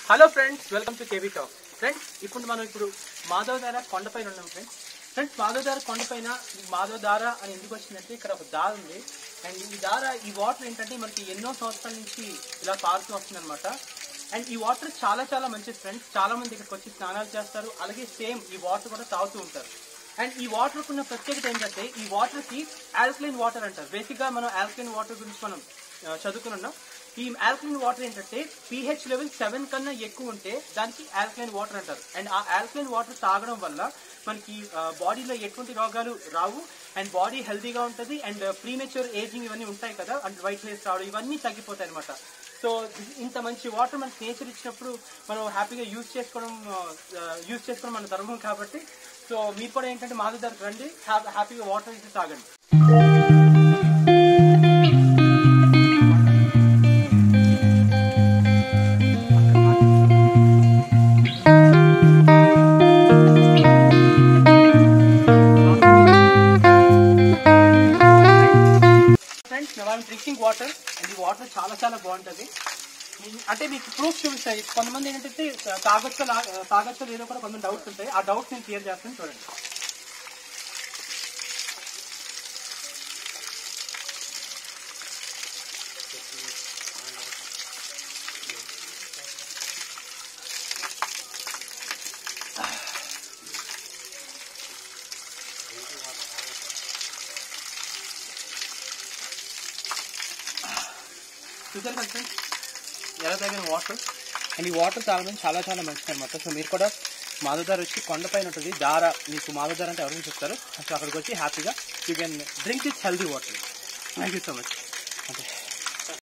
hello friends welcome to KB talk friends ఇప్పుడు మనం ఇప్పుడు మాధవధార కొండపైన ఉన్నాం ఫ్రెండ్స్ ఫ్రెండ్స్ మాధవధార కొండపైన ఈ మాధవధార అని ఎందుకు వచ్చిందంటే ఇక్కడ ఒక దార ఉంది అండ్ ఈ దార ఈ వాటర్ ఏంటంటే మనకి ఎన్నో సంవత్సరాల నుంచి ఇలా పారుతూ వస్తుంది అనమాట అండ్ ఈ వాటర్ చాలా చాలా మంచిది ఫ్రెండ్స్ చాలా మంది ఇక్కడికి వచ్చి స్నానాలు చేస్తారు అలాగే సేమ్ ఈ వాటర్ కూడా తాగుతూ ఉంటారు అండ్ ఈ వాటర్ ఉన్న ప్రత్యేకత ఏంటంటే ఈ వాటర్ కి ఆల్కలైన్ వాటర్ అంటారు బేసిక్ గా మనం ఆల్కలైన్ వాటర్ గురించి మనం ఆ, చదువుకుని ఉన్నాం ఈ ఆల్కలైన్ వాటర్ ఏంటంటే pH లెవెల్ సెవెన్ కన్నా ఎక్కువ ఉంటే దానికి ఆల్కలైన్ వాటర్ అంటారు అండ్ ఆ ఆల్కలైన్ వాటర్ తాగడం వల్ల మనకి బాడీలో ఎటువంటి రోగాలు రావు అండ్ బాడీ హెల్తీగా ఉంటుంది అండ్ ప్రీమెచ్యూర్ ఏజింగ్ ఇవన్నీ ఉంటాయి కదా అండ్ వైట్ హెయిర్స్ రావడం ఇవన్నీ తగ్గిపోతాయి అనమాట సో ఇంత మంచి వాటర్ మనకి నేచర్ ఇచ్చినప్పుడు మనం హ్యాపీగా యూజ్ చేసుకోవడం యూజ్ చేసుకోవడం మన ధర్మం కాబట్టి సో మీరు కూడా ఏంటంటే మాధవ దగ్గరకు రండి హ్యా- హ్యాపీగా వాటర్ అయితే తాగండి ఫ్రెండ్స్ వాళ్ళ డ్రింకింగ్ వాటర్ అండ్ ఈ వాటర్ చాలా చాలా బాగుంటుంది మీ- అంటే మీకు ప్రూఫ్ చూపిస్తాయి కొంతమంది ఏంటంటే తాగొచ్చో లా- తాగొచ్చో లేదో కూడా కొంతమంది డౌట్స్ ఉంటాయి ఆ డౌట్స్ నేను క్లియర్ చేస్తాను చూడండి చూసారు కదా ఫ్రెండ్స్ ఎలా తగిన వాటర్ అండ్ ఈ వాటర్ తాగడం చాలా చాలా మంచిది అనమాట సో మీరు కూడా మాధవదార వచ్చి కొండపైన ఉంటుంది దార మీకు మాధవదార అంటే ఎవరైనా చెప్తారు సో అక్కడికి వచ్చి హ్యాపీగా you can drink this healthy water thank you so much